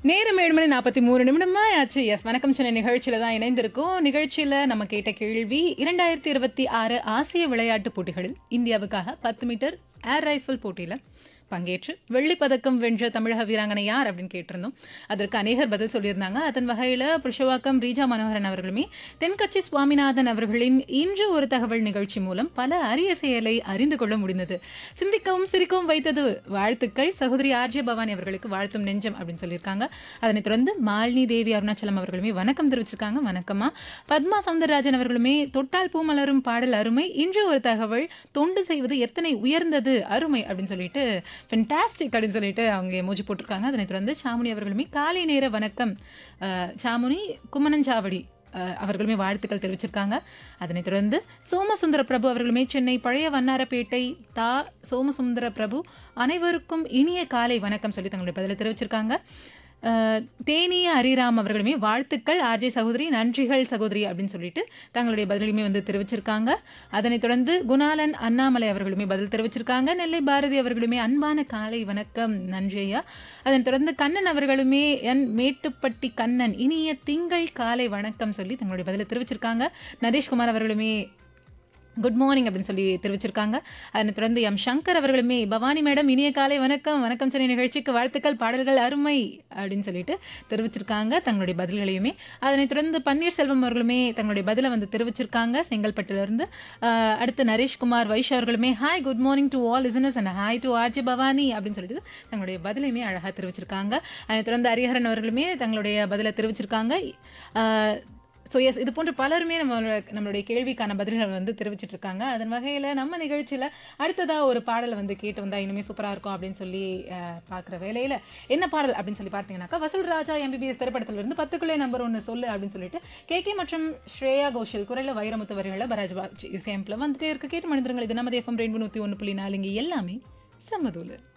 நேரம் ஏழு மணி நாற்பத்தி மூணு நிமிடமா ஆச்சு எஸ் வணக்கம் சென்னை நிகழ்ச்சியில தான் இணைந்திருக்கோம் நிகழ்ச்சியில நம்ம கேட்ட கேள்வி இரண்டாயிரத்தி இருபத்தி ஆறு ஆசிய விளையாட்டுப் போட்டிகளில் இந்தியாவுக்காக பத்து மீட்டர் ஏர் ரைஃபிள் போட்டியில பங்கேற்று வெள்ளிப் பதக்கம் வென்ற தமிழக வீராங்கனை யார் அப்படின்னு கேட்டிருந்தோம் அதற்கு அநேகர் பதில் சொல்லியிருந்தாங்க அதன் வகையில் புருஷவாக்கம் ரீஜா மனோகரன் அவர்களுமே தென்கட்சி சுவாமிநாதன் அவர்களின் இன்று ஒரு தகவல் நிகழ்ச்சி மூலம் பல அரிய செயலை அறிந்து கொள்ள முடிந்தது சிந்திக்கவும் சிரிக்கவும் வைத்தது வாழ்த்துக்கள் சகோதரி ஆர்ஜே பவானி அவர்களுக்கு வாழ்த்தும் நெஞ்சம் அப்படின்னு சொல்லியிருக்காங்க அதனைத் தொடர்ந்து மாலினி தேவி அருணாச்சலம் அவர்களுமே வணக்கம் தெரிவிச்சிருக்காங்க வணக்கமா பத்மா சவுந்தரராஜன் அவர்களுமே தொட்டால் பூமலரும் பாடல் அருமை இன்று ஒரு தகவல் தொண்டு செய்வது எத்தனை உயர்ந்தது அருமை அப்படின்னு சொல்லிட்டு ஃபென்டாஸ்டிக் அப்படின்னு சொல்லிட்டு அவங்க எமோஜி போட்டிருக்காங்க அதனைத் தொடர்ந்து சாமுனி அவர்களுமே காலை நேர வணக்கம் அஹ், சாமுனி கும்மனஞ்சாவடி அஹ், அவர்களுமே வாழ்த்துக்கள் தெரிவிச்சிருக்காங்க அதனைத் தொடர்ந்து சோமசுந்தர பிரபு அவர்களுமே சென்னை பழைய வண்ணாரப்பேட்டை தா சோமசுந்தர பிரபு அனைவருக்கும் இனிய காலை வணக்கம் சொல்லி தங்களுடைய பதிலை தெரிவிச்சிருக்காங்க அஹ், தேனிய ஹரிராம் அவர்களுமே வாழ்த்துக்கள் ஆர்ஜே சகோதரி நன்றிகள் சகோதரி அப்படின்னு சொல்லிட்டு தங்களுடைய பதிலையுமே வந்து தெரிவிச்சிருக்காங்க அதனைத் தொடர்ந்து குணாலன் அண்ணாமலை அவர்களுமே பதில் தெரிவிச்சிருக்காங்க நெல்லை பாரதி அவர்களுமே அன்பான காலை வணக்கம் நன்றி ஐயா அதனைத் தொடர்ந்து கண்ணன் அவர்களுமே என் மேட்டுப்பட்டி கண்ணன் இனிய திங்கள் காலை வணக்கம் சொல்லி தங்களுடைய பதிலை தெரிவிச்சிருக்காங்க நரேஷ்குமார் அவர்களுமே குட் மார்னிங் அப்படின்னு சொல்லி தெரிவிச்சிருக்காங்க அதனைத் தொடர்ந்து எம் சங்கர் அவர்களுமே பவானி மேடம் இனிய காலை வணக்கம் வணக்கம் சென்னை நிகழ்ச்சிக்கு வாழ்த்துக்கள் பாடல்கள் அருமை அப்படின்னு சொல்லிட்டு தெரிவிச்சிருக்காங்க தங்களுடைய பதில்களையுமே அதனைத் தொடர்ந்து பன்னீர்செல்வம் அவர்களுமே தங்களுடைய பதிலை வந்து தெரிவிச்சிருக்காங்க செங்கல்பட்டுலேருந்து ஆஹ், அடுத்து நரேஷ்குமார் வைஷ் அவர்களுமே hi good morning to all listeners and hi to RJ Bhavani அப்படின்னு சொல்லிட்டு தங்களுடைய பதிலையுமே அழகாக தெரிவிச்சிருக்காங்க அதனைத் தொடர்ந்து ஹரிஹரன் அவர்களுமே தங்களுடைய பதிலை தெரிவிச்சிருக்காங்க ஆஹ், ஸோ எஸ் இது போன்ற பலருமே நம்மளோட நம்மளுடைய கேள்விக்கான பதில்கள் வந்து தெரிவிச்சிட்டு இருக்காங்க அதன் வகையில் நம்ம நிகழ்ச்சியில் அடுத்ததாக ஒரு பாடலை வந்து கேட்டு வந்தால் இனிமேல் சூப்பராக இருக்கும் அப்படின்னு சொல்லி பார்க்குற வேலையில் என்ன பாடல் அப்படின்னு சொல்லி பார்த்தீங்கன்னாக்கா வசூல் ராஜா எம்பிபிஎஸ் திரைப்படத்துல இருந்து பத்துக்குள்ளே நம்பர் ஒன்று சொல்லு அப்படின்னு சொல்லிட்டு கேகே மற்றும் ஸ்ரேயா கோஷல் குரலில் வைரமுத்து வரிகளில் பராஜ் பாஜ் இசையம்பில் வந்துட்டே இருக்கு கேட்டு மனிதர்கள் இது நமது எஃப்எம் ரெண்டு நூற்றி ஒன்று புள்ளி நாலு இங்கே எல்லாமே சம்மதூலு